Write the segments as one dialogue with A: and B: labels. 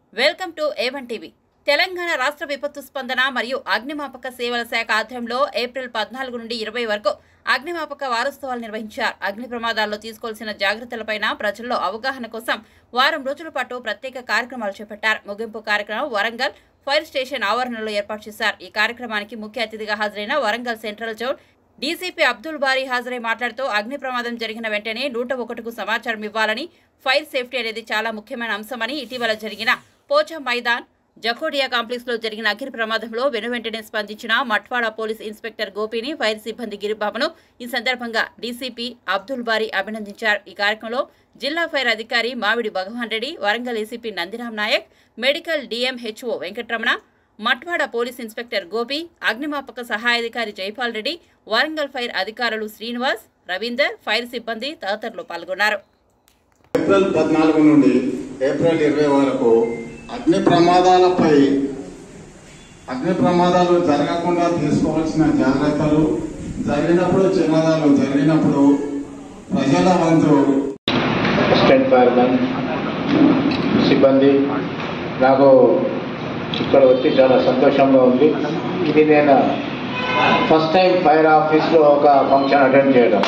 A: welcome to A one TV Telangana రాష్ట్ర విపత్తు స్పందన మరియు అగ్నిమాపక సేవల శాఖ ఆధ్వర్యంలో ఏప్రిల్ పద్నాలుగు నుండి ఇరవై వరకు అగ్నిమాపక వారోత్సవాలు నిర్వహించారు అగ్ని ప్రమాదాల్లో తీసుకోవాల్సిన జాగ్రత్తలపైన ప్రజల్లో అవగాహన కోసం వారం రోజుల పాటు ప్రత్యేక కార్యక్రమాలు చేపట్టారు ముగింపు కార్యక్రమం వరంగల్ ఫైర్ స్టేషన్ ఆవరణలో ఏర్పాటు చేశారు ఈ కార్యక్రమానికి ముఖ్య అతిథిగా హాజరైన Warangal central zone DCP Abdul Bari హాజరై మాట్లాడుతూ అగ్ని ప్రమాదం జరిగిన వెంటనే నూట ఒకటికు సమాచారం ఇవ్వాలని ఫైర్ సేఫ్టీ అనేది చాలా ముఖ్యమైన అంశమని ఇటీవల జరిగిన పోచా మైదాన్ జకోడియా కాంప్లెక్స్ లో జరిగిన అగ్ని ప్రమాదంలో వెనువెంటనే స్పందించిన మట్వాడ పోలీస్ ఇన్స్పెక్టర్ గోపిని ఫైర్ సిబ్బంది గిరిబాబును ఈ సందర్భంగా డీసీపీ అబ్దుల్ బారీ అభినందించారు ఈ కార్యక్రమంలో జిల్లా ఫైర్ అధికారి Mamidi Bhagwan Reddy Warangal ACP Nandiram Naik medical DMHO Venkatramana Matwada police inspector Gopi అగ్నిమాపక సహాయాధికారి జైపాల్ రెడ్డి వరంగల్ ఫైర్ అధికారులు శ్రీనివాస్ రవీందర్ ఫైర్ సిబ్బంది తదితరులు పాల్గొన్నారు
B: ఏప్రిల్ పద్నాలుగు నుండి ఏప్రిల్ ఇరవై వరకు అగ్ని ప్రమాదాలపై అగ్ని ప్రమాదాలు జరగకుండా తీసుకోవాల్సిన జాగ్రత్తలు జరిగినప్పుడు చిన్నదాలు జరిగినప్పుడు ప్రజల వంతు
C: అసిస్టెంట్ ఫైర్మెన్ సిబ్బంది నాకు ఇక్కడ వచ్చి చాలా సంతోషంగా ఉంది ఇది నేను ఫస్ట్ టైం ఫైర్ ఆఫీస్లో ఒక ఫంక్షన్ అటెండ్ చేయడం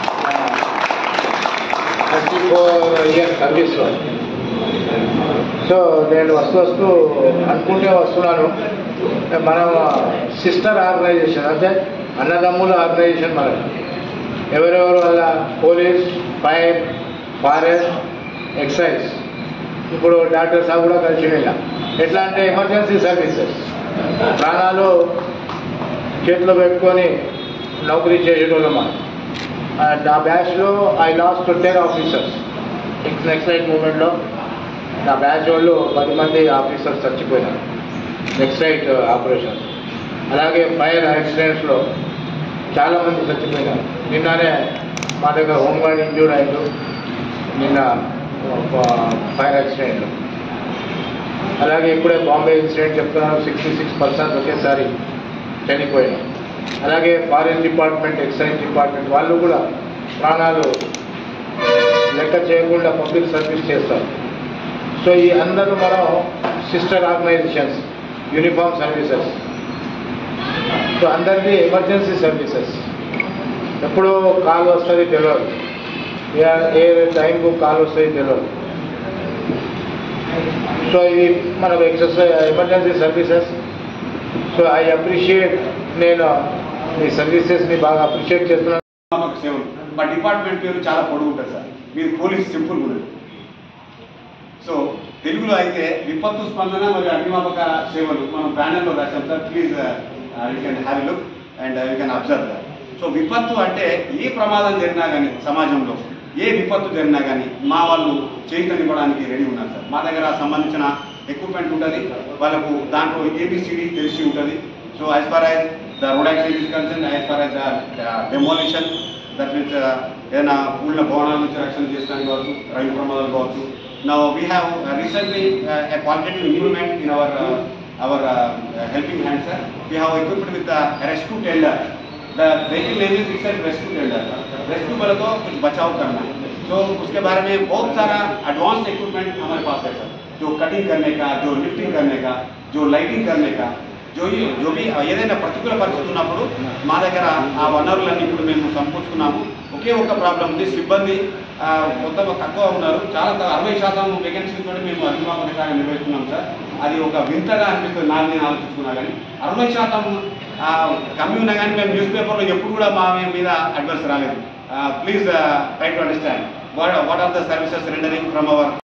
C: థర్టీ ఫోర్ ఇయర్ సర్వీస్లో సో నేను వస్తూ వస్తూ అనుకుంటే వస్తున్నాను మనం సిస్టర్ ఆర్గనైజేషన్ అంటే అన్నదమ్ముల ఆర్గనైజేషన్ మనది ఎవరెవరు వల్ల పోలీస్ ఫైర్ ఫారెస్ట్ ఎక్సైజ్ ఇప్పుడు డాక్టర్ సాబ్ కూడా కలిసి ఇలా ఎట్లా అంటే ఎమర్జెన్సీ సర్వీసెస్ ప్రాణాలు చేతిలో పెట్టుకొని నౌకరీ చేసేటోళ్ళం మనం నా బ్యాచ్లో I lost ten officers excise మూమెంట్లో నా బ్యాచ్ వాళ్ళు పది మంది ఆఫీసర్స్ చచ్చిపోయినారు ఎక్సైజ్ ఆపరేషన్ అలాగే ఫైర్ యాక్సిడెంట్స్లో చాలా మంది చచ్చిపోయినారు నిన్ననే మా దగ్గర హోంగార్డ్ ఇంజూర్డ్ అయ్యారు నిన్న ఫైర్ యాక్సిడెంట్ అలాగే ఇప్పుడే బాంబే ఇన్సిడెంట్ చెప్తున్నారు సిక్స్టీ సిక్స్ పర్సెంట్ ఒకేసారి చనిపోయినారు అలాగే ఫారిన్ డిపార్ట్మెంట్ ఎక్సైజ్ డిపార్ట్మెంట్ వాళ్ళు కూడా ప్రాణాలు లెక్క చేయకుండా పబ్లిక్ సర్వీస్ చేస్తారు సో ఈ అందరూ మనం sister organisations uniform services so అందరిది ఎమర్జెన్సీ సర్వీసెస్ ఎప్పుడు కాల్ వస్తుంది తెలియదు ఏ- ఏ టైంకు కాల్ వస్తుంది తెలియదు సో ఇది మనకు exercise emergency services so I appreciate నేను మీ సర్వీసెస్ని బాగా అప్రిషియేట్ చేస్తున్నాను
D: అగ్నిమాపక సేవలు మా డిపార్ట్మెంట్ పేరు చాలా పొడుగు ఉంటుంది సార్ మీరు పోలీస్ సింపుల్ కూడా సో తెలుగులో అయితే విపత్తు స్పందన మరియు అగ్నిమాపక సేవలు మనం బ్యానర్లో రాశాం sir please you can have look and you can observe that so విపత్తు అంటే ఏ ప్రమాదం జరిగినా కానీ సమాజంలో ఏ విపత్తు జరిగినా కానీ మా వాళ్ళు చేయితనివ్వడానికి రెడీ ఉన్నారు సార్ మా దగ్గర సంబంధించిన ఎక్విప్మెంట్ ఉంటుంది వాళ్ళకు దాంట్లో ఏబిసిడి తెలిసి ఉంటుంది so as far as the road accident is concern as far as the demolition that means ఏదైనా కూలిన భవనాల నుంచి రక్షణ చేయడానికి కావచ్చు రైలు ప్రమాదాలు కావచ్చు now we have recently a qualitative improvement in our uh, our uh, helping hand sir we have equipped with the rescue tender the vehicle name is itself rescue tender rescue बोले तो कुछ बचाव करना तो उसके बारे में बहुत सारा एडवांस इक्विपमेंट हमारे पास है सर जो कटिंग करने का जो लिफ्टिंग करने का जो लाइटिंग करने का జో జో బి ఏదైనా ప్రతికూల పరిస్థితి ఉన్నప్పుడు మా దగ్గర ఆ వనరులన్నీ ఇప్పుడు మేము సమకూర్చుకున్నాము ఒకే ఒక ప్రాబ్లం ఉంది సిబ్బంది ఆ, మొత్తం తక్కువ ఉన్నారు చాలా త- అరవై శాతం వేకెన్సీ తోటి మేము అగ్నిమాపక శాఖ నిర్వహిస్తున్నాం సార్ అది ఒక వింతగా అనిపిస్తుంది నాకు నేను ఆలోచిస్తున్నా కానీ అరవై శాతం ఆ, కమ్మి ఉన్నా కానీ మేము న్యూస్ పేపర్లో ఎప్పుడు కూడా మా మీద అడ్వర్స్ రాలేదు please try to understand what what are the services rendering from hour